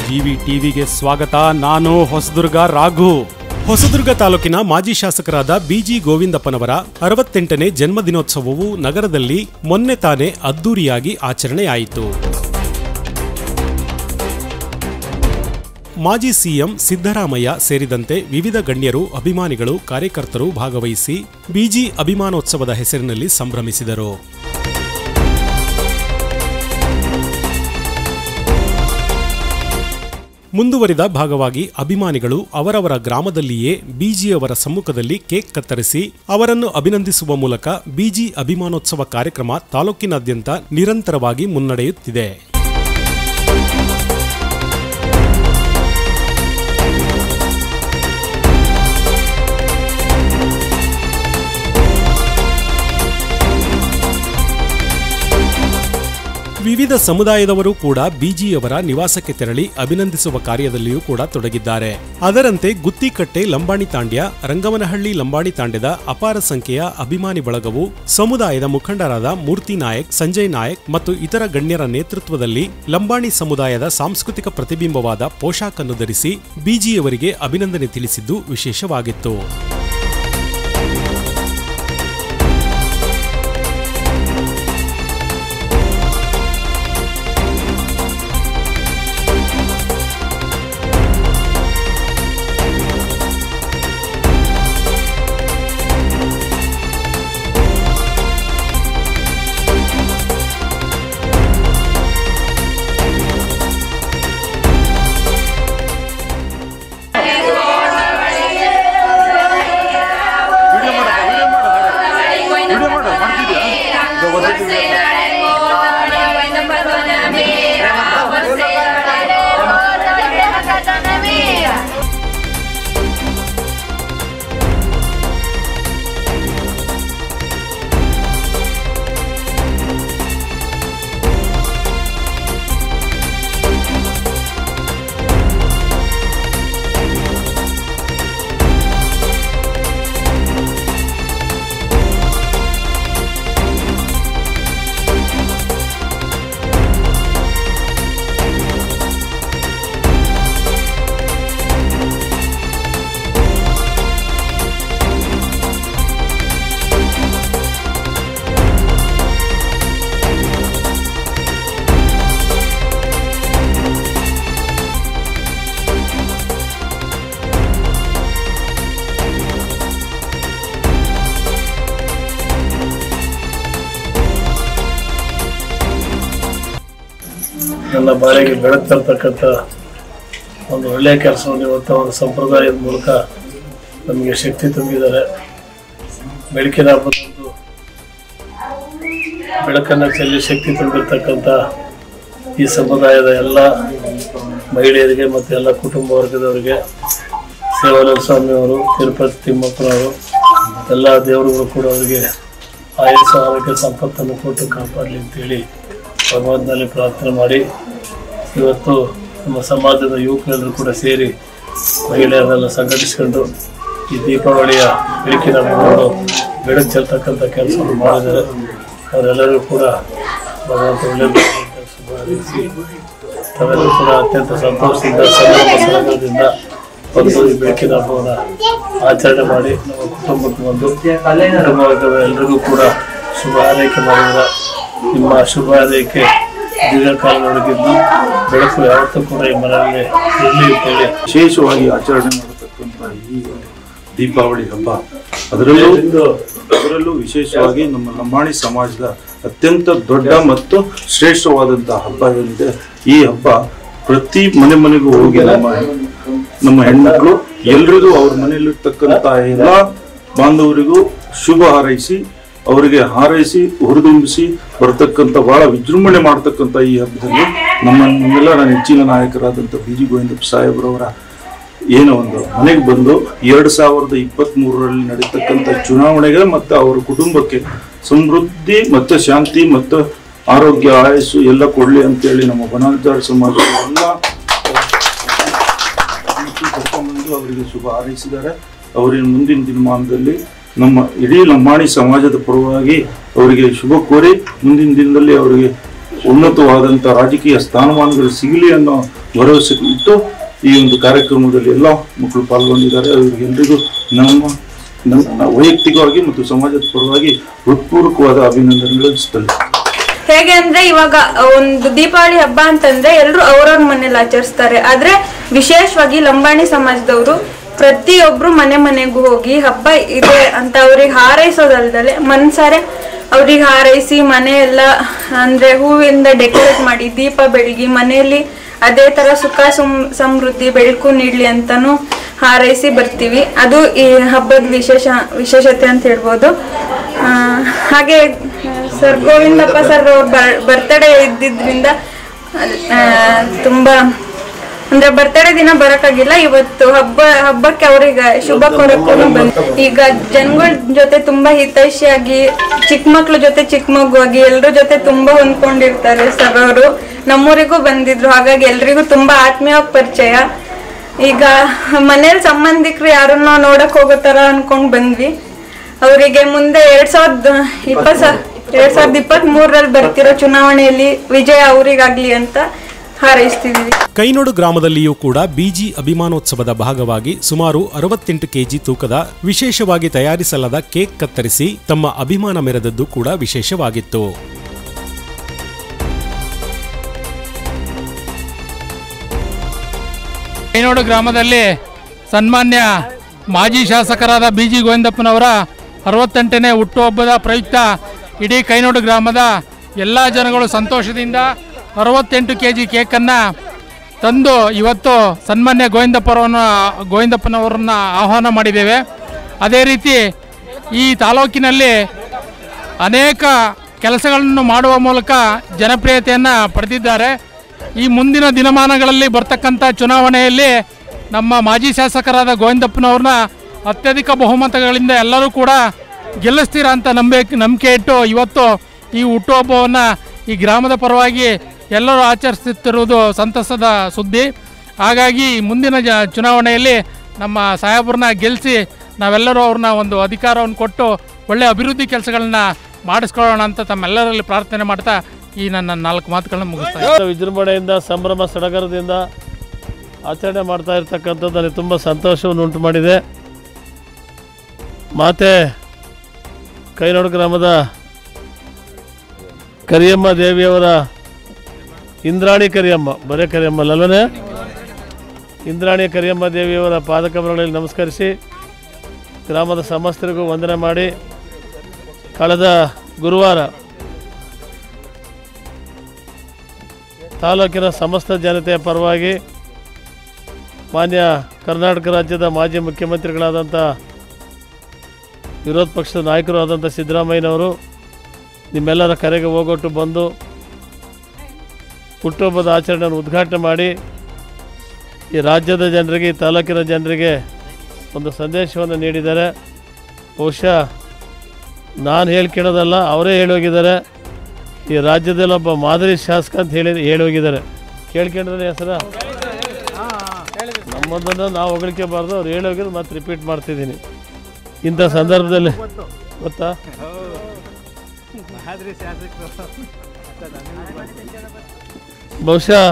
GV ಟಿವಿಗೆ ಸ್ವಾಗತ ನಾನು ಹೊಸದುರ್ಗ ರಾಘು ಹೊಸದುರ್ಗ ತಾಲೂಕಿನ ಮಾಜಿ ಶಾಸಕರಾದ ಬಿಜಿ ಗೋವಿಂದಪ್ಪನವರ ಅರವತ್ತೆಂಟನೇ ಜನ್ಮದಿನೋತ್ಸವವು ನಗರದಲ್ಲಿ ಮೊನ್ನೆ ತಾನೇ ಅದ್ದೂರಿಯಾಗಿ ಆಚರಣೆಯಾಯಿತು ಮಾಜಿ ಸಿಎಂ ಸಿದ್ದರಾಮಯ್ಯ ಸೇರಿದಂತೆ ವಿವಿಧ ಗಣ್ಯರು ಅಭಿಮಾನಿಗಳು ಕಾರ್ಯಕರ್ತರು ಭಾಗವಹಿಸಿ ಬಿಜಿ ಅಭಿಮಾನೋತ್ಸವದ ಹೆಸರಿನಲ್ಲಿ ಸಂಭ್ರಮಿಸಿದರು ಮುಂದುವರಿದ ಭಾಗವಾಗಿ ಅಭಿಮಾನಿಗಳು ಅವರವರ ಗ್ರಾಮದಲ್ಲಿಯೇ ಬಿಜಿಯವರ ಸಮ್ಮುಖದಲ್ಲಿ ಕೇಕ್ ಕತ್ತರಿಸಿ ಅವರನ್ನು ಅಭಿನಂದಿಸುವ ಮೂಲಕ ಬಿಜಿ ಅಭಿಮಾನೋತ್ಸವ ಕಾರ್ಯಕ್ರಮ ತಾಲೂಕಿನಾದ್ಯಂತ ನಿರಂತರವಾಗಿ ಮುನ್ನಡೆಯುತ್ತಿದೆ ವಿವಿಧ ಸಮುದಾಯದವರು ಕೂಡ ಬಿಜಿಯವರ ನಿವಾಸಕ್ಕೆ ತೆರಳಿ ಅಭಿನಂದಿಸುವ ಕಾರ್ಯದಲ್ಲಿಯೂ ಕೂಡ ತೊಡಗಿದ್ದಾರೆ ಅದರಂತೆ ಗುತ್ತಿಕಟ್ಟೆ ಲಂಬಾಣಿ ತಾಂಡ್ಯ ರಂಗವನಹಳ್ಳಿ ಲಂಬಾಣಿ ತಾಂಡ್ಯದ ಅಪಾರ ಸಂಖ್ಯೆಯ ಅಭಿಮಾನಿ ಬಳಗವು ಸಮುದಾಯದ ಮುಖಂಡರಾದ ಮೂರ್ತಿ ನಾಯಕ್ ಸಂಜಯ್ ನಾಯಕ್ ಮತ್ತು ಇತರ ಗಣ್ಯರ ನೇತೃತ್ವದಲ್ಲಿ ಲಂಬಾಣಿ ಸಮುದಾಯದ ಸಾಂಸ್ಕೃತಿಕ ಪ್ರತಿಬಿಂಬವಾದ ಪೋಷಾಕನ್ನು ಧರಿಸಿ ಬಿಜಿಯವರಿಗೆ ಅಭಿನಂದನೆ ತಿಳಿಸಿದ್ದು ವಿಶೇಷವಾಗಿತ್ತು ವಿಡಿಯೋ ಮಾಡು ಮಾಡ್ತಿದ್ಯಾ ನನ್ನ ಬಾಳಿಗೆ ಬೆಳಕು ತರ್ತಕ್ಕಂಥ ಒಂದು ಒಳ್ಳೆಯ ಕೆಲಸವನ್ನು ಇವತ್ತು ಒಂದು ಸಂಪ್ರದಾಯದ ಮೂಲಕ ನಮಗೆ ಶಕ್ತಿ ತುಂಬಿದ್ದಾರೆ ಬೆಳಕಿನ ಹಬ್ಬದಂದು ಬೆಳಕನ್ನು ಚೆಲ್ಲಿ ಶಕ್ತಿ ತುಂಬಿರ್ತಕ್ಕಂಥ ಈ ಸಮುದಾಯದ ಎಲ್ಲ ಮಹಿಳೆಯರಿಗೆ ಮತ್ತು ಎಲ್ಲ ಕುಟುಂಬ ವರ್ಗದವರಿಗೆ ಸೇವಾನಂದ ಸ್ವಾಮಿಯವರು ತಿರುಪತಿ ತಿಮ್ಮಪ್ಪನವರು ಎಲ್ಲ ದೇವರುಗಳು ಕೂಡ ಅವರಿಗೆ ಆಯಸ್ಸು ಆರೋಗ್ಯ ಸಂಪತ್ತನ್ನು ಕೊಟ್ಟು ಕಾಪಾಡಲಿ ಅಂತೇಳಿ ಭಗವಂತನಲ್ಲಿ ಪ್ರಾರ್ಥನೆ ಮಾಡಿ ಇವತ್ತು ನಮ್ಮ ಸಮಾಜದ ಯುವಕರೆಲ್ಲರೂ ಕೂಡ ಸೇರಿ ಮಹಿಳೆಯರನ್ನೆಲ್ಲ ಸಂಘಟಿಸಿಕೊಂಡು ಈ ದೀಪಾವಳಿಯ ಬೆಳಕಿನ ಹಬ್ಬವನ್ನು ಬೆಳಕು ಚೆಲ್ತಕ್ಕಂಥ ಕೆಲಸವನ್ನು ಮಾಡಿದ್ದಾರೆ ಅವರೆಲ್ಲರೂ ಕೂಡ ಭಗವಂತ ಒಳ್ಳೆಯದು ಶುಭ ಹಾರೈಸಿ ತಾವೆಲ್ಲರೂ ಕೂಡ ಅತ್ಯಂತ ಸಂತೋಷದಿಂದ ಸಂಭ್ರಮ ಸಡಗರದಿಂದ ಬಂದು ಈ ಬೆಳಕಿನ ಹಬ್ಬವನ್ನು ಆಚರಣೆ ಮಾಡಿ ನಮ್ಮ ಕುಟುಂಬಕ್ಕೆ ಬಂದು ಕುಟುಂಬ ವರ್ಗದ ಎಲ್ರಿಗೂ ಕೂಡ ಶುಭ ಹಾರೈಕೆ ಮಾಡಿದ್ರ ನಿಮ್ಮ ಶುಭ ಹಾರೈಕೆ ದೀರ್ಘಕಾಲದೊಳಗಿದ್ದು ಬೆಳಕು ಯಾವತ್ತೂ ಕೂಡ ಈ ಮನೆಯಲ್ಲಿ ಇರಲಿ ಅಂತೇಳಿ ವಿಶೇಷವಾಗಿ ಆಚರಣೆ ಮಾಡತಕ್ಕಂಥ ಈ ದೀಪಾವಳಿ ಹಬ್ಬ ಅದರಲ್ಲೂ ಅದರಲ್ಲೂ ವಿಶೇಷವಾಗಿ ನಮ್ಮ ಲಂಬಾಣಿ ಸಮಾಜದ ಅತ್ಯಂತ ದೊಡ್ಡ ಮತ್ತು ಶ್ರೇಷ್ಠವಾದಂತಹ ಹಬ್ಬ ಏನಿದೆ ಈ ಹಬ್ಬ ಪ್ರತಿ ಮನೆ ಮನೆಗೂ ಹೋಗಿ ನಮ್ಮ ನಮ್ಮ ಹೆಣ್ಮಕ್ಳು ಎಲ್ರಿಗೂ ಅವ್ರ ಮನೆಯಲ್ಲಿರ್ತಕ್ಕಂಥ ಎಲ್ಲ ಬಾಂಧವರಿಗೂ ಶುಭ ಹಾರೈಸಿ ಅವರಿಗೆ ಹಾರೈಸಿ ಹುರಿದುಂಬಿಸಿ ಬರ್ತಕ್ಕಂಥ ಬಹಳ ವಿಜೃಂಭಣೆ ಮಾಡ್ತಕ್ಕಂಥ ಈ ಹಬ್ಬದಲ್ಲಿ ನಮ್ಮ ನಮ್ಮೆಲ್ಲರ ನೆಚ್ಚಿನ ನಾಯಕರಾದಂಥ ಬಿ ಜಿ ಗೋವಿಂದಪ್ಪ ಸಾಹೇಬ್ರವರ ಏನೋ ಒಂದು ಮನೆಗೆ ಬಂದು ಎರಡು ಸಾವಿರದ ಇಪ್ಪತ್ತ್ ಮೂರರಲ್ಲಿ ನಡೀತಕ್ಕಂಥ ಚುನಾವಣೆಗೆ ಮತ್ತು ಅವರ ಕುಟುಂಬಕ್ಕೆ ಸಮೃದ್ಧಿ ಮತ್ತು ಶಾಂತಿ ಮತ್ತು ಆರೋಗ್ಯ ಆಯಸ್ಸು ಎಲ್ಲ ಕೊಡ್ಲಿ ಅಂತೇಳಿ ನಮ್ಮ ಬನಾಲ್ದಾರ್ ಸಮಾಜದ ಎಲ್ಲ ಕರ್ಕೊಂಡ್ಬಂದು ಅವರಿಗೆ ಶುಭ ಹಾರೈಸಿದ್ದಾರೆ ಅವರಿನ ಮುಂದಿನ ದಿನಮಾನದಲ್ಲಿ ನಮ್ಮ ಇಡೀ ಲಂಬಾಣಿ ಸಮಾಜದ ಪರವಾಗಿ ಅವರಿಗೆ ಶುಭ ಕೋರಿ ಮುಂದಿನ ದಿನದಲ್ಲಿ ಅವರಿಗೆ ಉನ್ನತವಾದಂಥ ರಾಜಕೀಯ ಸ್ಥಾನಮಾನಗಳು ಸಿಗಲಿ ಅನ್ನೋ ಭರವಸೆ ಇಟ್ಟು ಈ ಒಂದು ಕಾರ್ಯಕ್ರಮದಲ್ಲಿ ಎಲ್ಲ ಮಕ್ಕಳು ಪಾಲ್ಗೊಂಡಿದ್ದಾರೆ ಅವರಿಗೆಲ್ಲರಿಗೂ ನಮ್ಮ ನನ್ನ ವೈಯಕ್ತಿಕವಾಗಿ ಮತ್ತು ಸಮಾಜದ ಪರವಾಗಿ ಹೃತ್ಪೂರ್ವಕವಾದ ಅಭಿನಂದನೆಗಳನ್ನು ಸಲ್ಲಿಸ್ತೀನಿ ಹೇಗೆ ಅಂದ್ರೆ ಇವಾಗ ಒಂದು ದೀಪಾವಳಿ ಹಬ್ಬ ಅಂತಂದ್ರೆ ಎಲ್ಲರೂ ಅವ್ರವ್ರ ಮನೇಲಿ ಆಚರಿಸ್ತಾರೆ ಆದ್ರೆ ವಿಶೇಷವಾಗಿ ಲಂಬಾಣಿ ಸಮಾಜದವರು ಪ್ರತಿಯೊಬ್ರು ಮನೆ ಮನೆಗೂ ಹೋಗಿ ಹಬ್ಬ ಇದೆ ಅಂತ ಅವ್ರಿಗೆ ಹಾರೈಸೋದಲ್ದಲೆ ಮನ್ಸಾರೆ ಅವ್ರಿಗೆ ಹಾರೈಸಿ ಮನೆ ಎಲ್ಲ ಅಂದ್ರೆ ಹೂವಿಂದ ಡೆಕೋರೇಟ್ ಮಾಡಿ ದೀಪ ಬೆಳಗಿ ಮನೆಯಲ್ಲಿ ಅದೇ ತರ ಸುಖ ಸುಮ್ ಸಮೃದ್ಧಿ ಬೆಳಕು ನೀಡ್ಲಿ ಅಂತಾನು ಹಾರೈಸಿ ಬರ್ತೀವಿ ಅದು ಈ ಹಬ್ಬದ ವಿಶೇಷ ವಿಶೇಷತೆ ಅಂತ ಹೇಳ್ಬೋದು ಆ, ಹಾಗೆ ಸರ್ ಗೋವಿಂದಪ್ಪ ಸರ್ ಅವ್ರ ಬರ್ತಡೇ ಇದ್ದಿದ್ರಿಂದ ಆ, ತುಂಬಾ ಅಂದ್ರೆ ಬರ್ತಡೇ ದಿನ ಬರಕ್ಕಾಗಿಲ್ಲ ಇವತ್ತು ಹಬ್ಬ ಹಬ್ಬಕ್ಕೆ ಅವ್ರಿಗೆ ಶುಭ ಕೋರಕ್ಕೂ ಬಂದ್ ಈಗ ಜನಗಳ ಜೊತೆ ತುಂಬಾ ಹಿತೈಷಿಯಾಗಿ ಚಿಕ್ಕ ಮಕ್ಳ ಜೊತೆ ಚಿಕ್ಕ ಮಗುವಾಗಿ ಎಲ್ರ ಜೊತೆ ತುಂಬಾ ಹೊಂದ್ಕೊಂಡಿರ್ತಾರೆ ಸರ್ ಅವರು ನಮ್ಮೂರಿಗೂ ಬಂದಿದ್ರು ಹಾಗಾಗಿ ಎಲ್ರಿಗೂ ತುಂಬಾ ಆತ್ಮೀಯವಾಗಿ ಪರಿಚಯ ಈಗ ಮನೇಲಿ ಸಂಬಂಧಿಕರು ಯಾರನ್ನೋ ನೋಡಕ್ ಹೋಗೋ ತರ ಅನ್ಕೊಂಡ್ ಬಂದ್ವಿ ಅವರಿಗೆ ಮುಂದೆ ಎರಡ್ ಸಾವಿರದ ಇಪ್ಪತ್ ಸಾ- ಎರಡ್ ಸಾವಿರದ ಇಪ್ಪತ್ತ್ ಮೂರರಲ್ಲಿ ಬರ್ತಿರೋ ಚುನಾವಣೆಯಲ್ಲಿ ವಿಜಯ ಅವರಿಗಾಗ್ಲಿ ಅಂತ ಹಾರೈಸ್ತಿದೀವಿ ಕೈನೋಡು ಗ್ರಾಮದಲ್ಲಿಯೂ ಕೂಡ ಬಿಜಿ ಅಭಿಮಾನೋತ್ಸವದ ಭಾಗವಾಗಿ ಸುಮಾರು ಅರವತ್ತೆಂಟು ಕೆಜಿ ತೂಕದ ವಿಶೇಷವಾಗಿ ತಯಾರಿಸಲಾದ ಕೇಕ್ ಕತ್ತರಿಸಿ ತಮ್ಮ ಅಭಿಮಾನ ಮೆರೆದದ್ದು ಕೂಡ ವಿಶೇಷವಾಗಿತ್ತು ಕೈನೋಡು ಗ್ರಾಮದಲ್ಲಿ ಸನ್ಮಾನ್ಯ ಮಾಜಿ ಶಾಸಕರಾದ ಬಿ ಜಿ ಗೋವಿಂದಪ್ಪನವರ ಅರವತ್ತೆಂಟನೇ ಹುಟ್ಟುಹಬ್ಬದ ಪ್ರಯುಕ್ತ ಇಡೀ ಕೈನೋಡು ಗ್ರಾಮದ ಎಲ್ಲ ಜನಗಳು ಸಂತೋಷದಿಂದ ಅರವತ್ತೆಂಟು ಕೆ ಜಿ ಕೇಕನ್ನು ತಂದು ಇವತ್ತು ಸನ್ಮಾನ್ಯ ಗೋವಿಂದಪ್ಪರವನ್ನು ಗೋವಿಂದಪ್ಪನವರನ್ನ ಆಹ್ವಾನ ಮಾಡಿದ್ದೇವೆ ಅದೇ ರೀತಿ ಈ ತಾಲೂಕಿನಲ್ಲಿ ಅನೇಕ ಕೆಲಸಗಳನ್ನು ಮಾಡುವ ಮೂಲಕ ಜನಪ್ರಿಯತೆಯನ್ನು ಪಡೆದಿದ್ದಾರೆ ಈ ಮುಂದಿನ ದಿನಮಾನಗಳಲ್ಲಿ ಬರ್ತಕ್ಕಂಥ ಚುನಾವಣೆಯಲ್ಲಿ ನಮ್ಮ ಮಾಜಿ ಶಾಸಕರಾದ ಗೋವಿಂದಪ್ಪನವ್ರನ್ನ ಅತ್ಯಧಿಕ ಬಹುಮತಗಳಿಂದ ಎಲ್ಲರೂ ಕೂಡ ಗೆಲ್ಲಿಸ್ತೀರ ಅಂತ ನಂಬಿಕೆ ನಂಬಿಕೆ ಇಟ್ಟು ಇವತ್ತು ಈ ಹುಟ್ಟುಹಬ್ಬವನ್ನು ಈ ಗ್ರಾಮದ ಪರವಾಗಿ ಎಲ್ಲರೂ ಆಚರಿಸುತ್ತಿರುವುದು ಸಂತಸದ ಸುದ್ದಿ ಹಾಗಾಗಿ ಮುಂದಿನ ಜ ಚುನಾವಣೆಯಲ್ಲಿ ನಮ್ಮ ಸಾಹೇಬ್ರನ್ನ ಗೆಲ್ಲಿಸಿ ನಾವೆಲ್ಲರೂ ಅವ್ರನ್ನ ಒಂದು ಅಧಿಕಾರವನ್ನು ಕೊಟ್ಟು ಒಳ್ಳೆಯ ಅಭಿವೃದ್ಧಿ ಕೆಲಸಗಳನ್ನ ಮಾಡಿಸ್ಕೊಳ್ಳೋಣ ಅಂತ ತಮ್ಮೆಲ್ಲರಲ್ಲಿ ಪ್ರಾರ್ಥನೆ ಮಾಡ್ತಾ ಈ ನನ್ನ ನಾಲ್ಕು ಮಾತುಗಳನ್ನ ಮುಗಿಸ್ತಾ ಇದ್ದೀನಿ. ವಿಜೃಂಭಣೆಯಿಂದ ಸಂಭ್ರಮ ಸಡಗರದಿಂದ ಆಚರಣೆ ಮಾಡ್ತಾ ಇರ್ತಕ್ಕಂಥದ್ದು ನನಗೆ ತುಂಬ ಸಂತೋಷವನ್ನು ಉಂಟು ಮಾಡಿದೆ ಮಾತೆ ಕೈನೋಡು ಗ್ರಾಮದ ಕರಿಯಮ್ಮ ದೇವಿಯವರ ಇಂದ್ರಾಣಿ ಕರಿಯಮ್ಮ ಬರೇ ಕರಿಯಮ್ಮ ಅಲ್ಲವೇ ಇಂದ್ರಾಣಿ ಕರಿಯಮ್ಮ ದೇವಿಯವರ ಪಾದಕಮಲಗಳಲ್ಲಿ ನಮಸ್ಕರಿಸಿ ಗ್ರಾಮದ ಸಮಸ್ತರಿಗೂ ವಂದನೆ ಮಾಡಿ ಕಳೆದ ಗುರುವಾರ ತಾಲೂಕಿನ ಸಮಸ್ತ ಜನತೆಯ ಪರವಾಗಿ ಮಾನ್ಯ ಕರ್ನಾಟಕ ರಾಜ್ಯದ ಮಾಜಿ ಮುಖ್ಯಮಂತ್ರಿಗಳಾದಂಥ ವಿರೋಧ ಪಕ್ಷದ ನಾಯಕರು ಆದಂಥ ಸಿದ್ದರಾಮಯ್ಯನವರು ನಿಮ್ಮೆಲ್ಲರ ಕರೆಗೆ ಹೋಗೊಟ್ಟು ಬಂದು ಹುಟ್ಟುಹಬ್ಬದ ಆಚರಣೆಯನ್ನು ಉದ್ಘಾಟನೆ ಮಾಡಿ ಈ ರಾಜ್ಯದ ಜನರಿಗೆ ಈ ತಾಲೂಕಿನ ಜನರಿಗೆ ಒಂದು ಸಂದೇಶವನ್ನು ನೀಡಿದ್ದಾರೆ ಬಹುಶಃ ನಾನು ಹೇಳ್ಕೊಳ್ಳೋದಲ್ಲ ಅವರೇ ಹೇಳೋಗಿದ್ದಾರೆ ಈ ರಾಜ್ಯದಲ್ಲಿ ಒಬ್ಬ ಮಾದರಿ ಶಾಸಕ ಅಂತ ಹೇಳಿ ಹೇಳಿ ಹೋಗಿದ್ದಾರೆ ಕೇಳ್ಕೊಂಡ್ರೆ ಹೆಸರ ನಮ್ಮದನ್ನು ನಾವು ಹೊಗಳಿಕೆಬಾರ್ದು ಅವ್ರು ಹೇಳಿ ಹೋಗಿದ್ದು ಮತ್ತೆ ರಿಪೀಟ್ ಮಾಡ್ತಿದ್ದೀನಿ ಇಂಥ ಸಂದರ್ಭದಲ್ಲಿ ಗೊತ್ತಾ ಬಹುಶಃ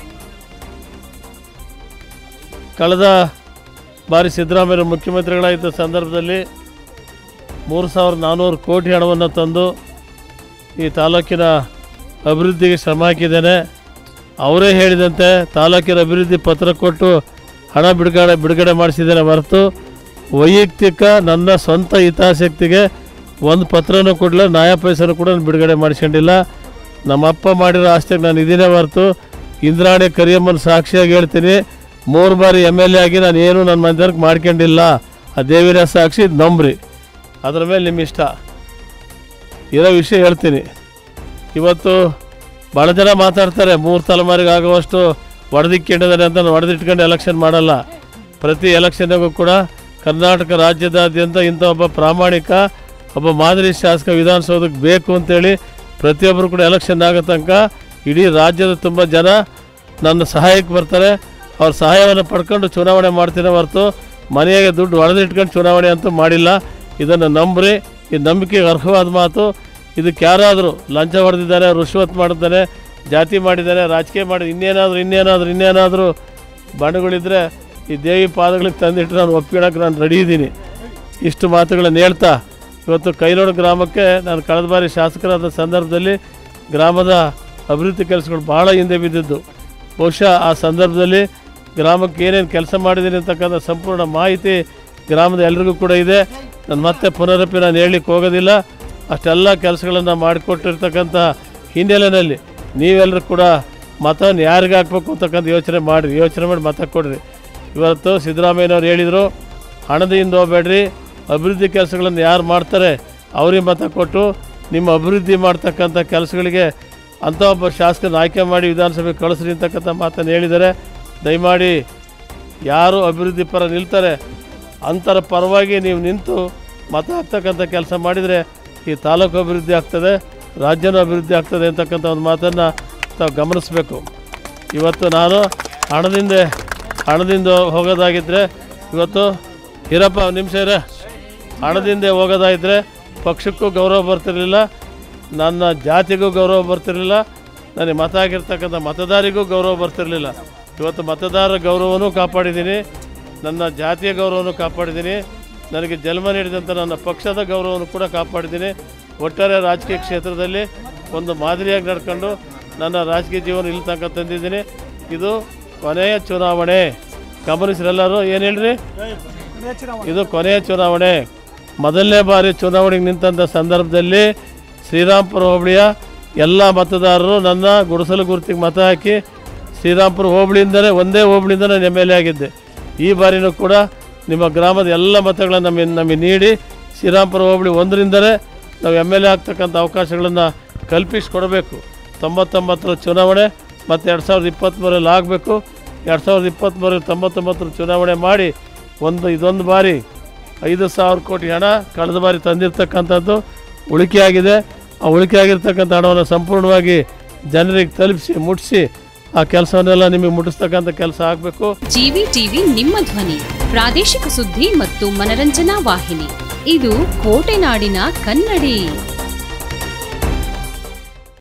ಕಳೆದ ಬಾರಿ ಸಿದ್ದರಾಮಯ್ಯ ಮುಖ್ಯಮಂತ್ರಿಗಳಾಗಿದ್ದ ಸಂದರ್ಭದಲ್ಲಿ ಮೂರು ಸಾವಿರದ ನಾನ್ನೂರು ಕೋಟಿ ಹಣವನ್ನು ತಂದು ಈ ತಾಲೂಕಿನ ಅಭಿವೃದ್ಧಿಗೆ ಶ್ರಮ ಹಾಕಿದ್ದೇನೆ ಅವರೇ ಹೇಳಿದಂತೆ ತಾಲೂಕಿನ ಅಭಿವೃದ್ಧಿ ಪತ್ರ ಕೊಟ್ಟು ಹಣ ಬಿಡುಗಡೆ ಬಿಡುಗಡೆ ಮಾಡಿಸಿದ್ದೇನೆ ಹೊರತು ವೈಯಕ್ತಿಕ ನನ್ನ ಸ್ವಂತ ಹಿತಾಸಕ್ತಿಗೆ ಒಂದು ಪತ್ರನೂ ಕೊಡಲಿಲ್ಲ ನ್ಯಾಯ ಪೈಸನೂ ಕೂಡ ನಾನು ಬಿಡುಗಡೆ ಮಾಡಿಸ್ಕೊಂಡಿಲ್ಲ ನಮ್ಮ ಅಪ್ಪ ಮಾಡಿರೋ ಆಸ್ತಿಗೆ ನಾನು ಇದೀನೇ ಹೊರತು ಇಂದ್ರಾಣಿ ಕರಿಯಮ್ಮನ ಸಾಕ್ಷಿಯಾಗಿ ಹೇಳ್ತೀನಿ ಮೂರು ಬಾರಿ ಎಮ್ ಎಲ್ ಎ ಆಗಿ ನಾನು ಏನು ನನ್ನ ಮನೆಯವ್ರಿಗೆ ಮಾಡ್ಕೊಂಡಿಲ್ಲ ಆ ದೇವಿರ ಸಾಕ್ಷಿ ನಂಬ್ರಿ ಅದ್ರ ಮೇಲೆ ನಿಮ್ಮ ಇಷ್ಟ ಇರೋ ವಿಷಯ ಹೇಳ್ತೀನಿ ಇವತ್ತು ಭಾಳ ಜನ ಮಾತಾಡ್ತಾರೆ ಮೂರು ತಲೆಮಾರಿಗೆ ಆಗುವಷ್ಟು ಹೊಡೆದಿಕ್ಕೊಂಡಿದ್ದಾರೆ ಅಂತ ನಾನು ಹೊಡೆದಿಟ್ಕೊಂಡು ಎಲೆಕ್ಷನ್ ಮಾಡಲ್ಲ ಪ್ರತಿ ಎಲೆಕ್ಷನ್ಗೂ ಕೂಡ ಕರ್ನಾಟಕ ರಾಜ್ಯದಾದ್ಯಂತ ಇಂಥ ಒಬ್ಬ ಪ್ರಾಮಾಣಿಕ ಒಬ್ಬ ಮಾದರಿ ಶಾಸಕ ವಿಧಾನಸೌಧಕ್ಕೆ ಬೇಕು ಅಂತೇಳಿ ಪ್ರತಿಯೊಬ್ಬರು ಕೂಡ ಎಲೆಕ್ಷನ್ ಆಗೋ ತನಕ ಇಡೀ ರಾಜ್ಯದ ತುಂಬ ಜನ ನನ್ನ ಸಹಾಯಕ್ಕೆ ಬರ್ತಾರೆ ಅವ್ರ ಸಹಾಯವನ್ನು ಪಡ್ಕೊಂಡು ಚುನಾವಣೆ ಮಾಡ್ತೀನಿ ಹೊರತು ಮನೆಯಾಗೆ ದುಡ್ಡು ಹೊಡೆದಿಟ್ಕೊಂಡು ಚುನಾವಣೆ ಅಂತೂ ಮಾಡಿಲ್ಲ ಇದನ್ನು ನಂಬ್ರಿ ಈ ನಂಬಿಕೆಗೆ ಅರ್ಹವಾದ ಮಾತು ಇದಕ್ಕೆ ಯಾರಾದರೂ ಲಂಚ ಹೊಡೆದಿದ್ದಾನೆ ರುಶ್ವತ್ ಮಾಡಿದ್ದಾನೆ ಜಾತಿ ಮಾಡಿದ್ದಾನೆ ರಾಜಕೀಯ ಮಾಡಿ ಇನ್ನೇನಾದರೂ ಇನ್ನೇನಾದರೂ ಇನ್ನೇನಾದರೂ ಬಣ್ಣಗಳಿದ್ರೆ ಈ ದೇವಿ ಪಾದಗಳಿಗೆ ತಂದಿಟ್ಟು ನಾನು ಒಪ್ಪಿಡೋಕೆ ನಾನು ರೆಡಿ ಇದ್ದೀನಿ ಇಷ್ಟು ಮಾತುಗಳನ್ನು ಹೇಳ್ತಾ ಇವತ್ತು ಕೈನೋಡು ಗ್ರಾಮಕ್ಕೆ ನಾನು ಕಳೆದ ಬಾರಿ ಶಾಸಕರಾದ ಸಂದರ್ಭದಲ್ಲಿ ಗ್ರಾಮದ ಅಭಿವೃದ್ಧಿ ಕೆಲಸಗಳು ಭಾಳ ಹಿಂದೆ ಬಿದ್ದಿದ್ದು ಬಹುಶಃ ಆ ಸಂದರ್ಭದಲ್ಲಿ ಗ್ರಾಮಕ್ಕೆ ಏನೇನು ಕೆಲಸ ಮಾಡಿದ್ದೀನಿ ಅಂತಕ್ಕಂಥ ಸಂಪೂರ್ಣ ಮಾಹಿತಿ ಗ್ರಾಮದ ಎಲ್ರಿಗೂ ಕೂಡ ಇದೆ ನಾನು ಮತ್ತೆ ಪುನರಪಿ ನಾನು ಹೇಳಲಿಕ್ಕೆ ಹೋಗೋದಿಲ್ಲ ಅಷ್ಟೆಲ್ಲ ಕೆಲಸಗಳನ್ನು ಮಾಡಿಕೊಟ್ಟಿರ್ತಕ್ಕಂಥ ಹಿನ್ನೆಲೆಯಲ್ಲಿ ನೀವೆಲ್ಲರೂ ಕೂಡ ಮತವನ್ನು ಯಾರಿಗೆ ಹಾಕ್ಬೇಕು ಅಂತಕ್ಕಂಥ ಯೋಚನೆ ಮಾಡಿರಿ ಯೋಚನೆ ಮಾಡಿ ಮತ ಕೊಡ್ರಿ ಇವತ್ತು ಸಿದ್ದರಾಮಯ್ಯನವ್ರು ಹೇಳಿದರು ಹಣದಿಂದ ಹೋಗ್ಬೇಡ್ರಿ ಅಭಿವೃದ್ಧಿ ಕೆಲಸಗಳನ್ನು ಯಾರು ಮಾಡ್ತಾರೆ ಅವ್ರಿಗೆ ಮತ ಕೊಟ್ಟು ನಿಮ್ಮ ಅಭಿವೃದ್ಧಿ ಮಾಡ್ತಕ್ಕಂಥ ಕೆಲಸಗಳಿಗೆ ಅಂಥ ಒಬ್ಬ ಶಾಸಕನ ಆಯ್ಕೆ ಮಾಡಿ ವಿಧಾನಸಭೆ ಕಳಿಸ್ರಿ ಅಂತಕ್ಕಂಥ ಮಾತನ್ನು ಹೇಳಿದ್ದಾರೆ ದಯಮಾಡಿ ಯಾರು ಅಭಿವೃದ್ಧಿ ಪರ ನಿಲ್ತಾರೆ ಅಂತರ ಪರವಾಗಿ ನೀವು ನಿಂತು ಮತ ಹಾಕ್ತಕ್ಕಂಥ ಕೆಲಸ ಮಾಡಿದರೆ ಈ ತಾಲೂಕು ಅಭಿವೃದ್ಧಿ ಆಗ್ತದೆ ರಾಜ್ಯನೂ ಅಭಿವೃದ್ಧಿ ಆಗ್ತದೆ ಅಂತಕ್ಕಂಥ ಒಂದು ಮಾತನ್ನು ತಾವು ಗಮನಿಸಬೇಕು ಇವತ್ತು ನಾನು ಹಣದಿಂದ ಹಣದಿಂದ ಹೋಗೋದಾಗಿದ್ದರೆ ಇವತ್ತು ಇರಪ್ಪ ಒಂದು ನಿಮಿಷ ಇರ ಹಣದಿಂದ ಹೋಗೋದಾಗಿದ್ದರೆ ಪಕ್ಷಕ್ಕೂ ಗೌರವ ಬರ್ತಿರಲಿಲ್ಲ ನನ್ನ ಜಾತಿಗೂ ಗೌರವ ಬರ್ತಿರಲಿಲ್ಲ ನನಗೆ ಮತ ಆಗಿರ್ತಕ್ಕಂಥ ಮತದಾರಿಗೂ ಗೌರವ ಬರ್ತಿರಲಿಲ್ಲ ಇವತ್ತು ಮತದಾರರ ಗೌರವನೂ ಕಾಪಾಡಿದ್ದೀನಿ ನನ್ನ ಜಾತಿಯ ಗೌರವವನ್ನು ಕಾಪಾಡಿದ್ದೀನಿ ನನಗೆ ಜನ್ಮ ನೀಡಿದಂಥ ನನ್ನ ಪಕ್ಷದ ಗೌರವವನ್ನು ಕೂಡ ಕಾಪಾಡಿದ್ದೀನಿ ಒಟ್ಟಾರೆ ರಾಜಕೀಯ ಕ್ಷೇತ್ರದಲ್ಲಿ ಒಂದು ಮಾದರಿಯಾಗಿ ನಡ್ಕೊಂಡು ನನ್ನ ರಾಜಕೀಯ ಜೀವನ ಇಲ್ಲಿ ತನಕ ತಂದಿದ್ದೀನಿ ಇದು ಕೊನೆಯ ಚುನಾವಣೆ ಗಮನಿಸಿರೆಲ್ಲರೂ ಏನು ಹೇಳ್ರಿ ಇದು ಕೊನೆಯ ಚುನಾವಣೆ ಮೊದಲನೇ ಬಾರಿ ಚುನಾವಣೆಗೆ ನಿಂತಂಥ ಸಂದರ್ಭದಲ್ಲಿ ಶ್ರೀರಾಮ್ಪುರ ಹೋಬಳಿಯ ಎಲ್ಲ ಮತದಾರರು ನನ್ನ ಗುಡಿಸಲು ಗುರುತಿಗೆ ಮತ ಹಾಕಿ ಶ್ರೀರಾಮ್ಪುರ ಹೋಬಳಿಯಿಂದಲೇ ಒಂದೇ ಹೋಬಳಿಯಿಂದ ನಾನು ಎಮ್ ಎಲ್ ಎ ಆಗಿದ್ದೆ ಈ ಬಾರಿನೂ ಕೂಡ ನಿಮ್ಮ ಗ್ರಾಮದ ಎಲ್ಲ ಮತಗಳನ್ನು ನಮಗೆ ನಮಗೆ ನೀಡಿ ಶ್ರೀರಾಮ್ಪುರ ಹೋಬಳಿ ಒಂದರಿಂದಲೇ ನಾವು ಎಮ್ ಎಲ್ ಎ ಆಗ್ತಕ್ಕಂಥ ಅವಕಾಶಗಳನ್ನು ಕಲ್ಪಿಸಿಕೊಡಬೇಕು ತೊಂಬತ್ತೊಂಬತ್ತರ ಚುನಾವಣೆ ಮತ್ತು ಎರಡು ಸಾವಿರದ ಇಪ್ಪತ್ತ್ಮೂರಲ್ಲಿ ಆಗಬೇಕು ಎರಡು ಸಾವಿರದ ಇಪ್ಪತ್ತ್ಮೂರಲ್ಲಿ ತೊಂಬತ್ತೊಂಬತ್ತರ ಚುನಾವಣೆ ಮಾಡಿ ಒಂದು ಇದೊಂದು ಬಾರಿ ಐದು ಸಾವಿರ ಕೋಟಿ ಹಣ ಕಳೆದ ಬಾರಿ ತಂದಿರತಕ್ಕಂಥದ್ದು ಉಳಿಕೆಯಾಗಿದೆ ಆ ಉಳಿಕೆಯಾಗಿರ್ತಕ್ಕಂಥ ಹಣವನ್ನು ಸಂಪೂರ್ಣವಾಗಿ ಜನರಿಗೆ ತಲುಪಿಸಿ ಮುಟ್ಟಿಸಿ ಆ ಕೆಲಸವನ್ನೆಲ್ಲ ನಿಮಗೆ ಮುಟ್ಟಿಸ್ತಕ್ಕಂಥ ಕೆಲಸ ಆಗಬೇಕು ಜಿವಿ ಟಿವಿ ನಿಮ್ಮ ಧ್ವನಿ ಪ್ರಾದೇಶಿಕ ಸುದ್ದಿ ಮತ್ತು ಮನರಂಜನಾ ವಾಹಿನಿ ಇದು ಕೋಟೆನಾಡಿನ ಕನ್ನಡಿ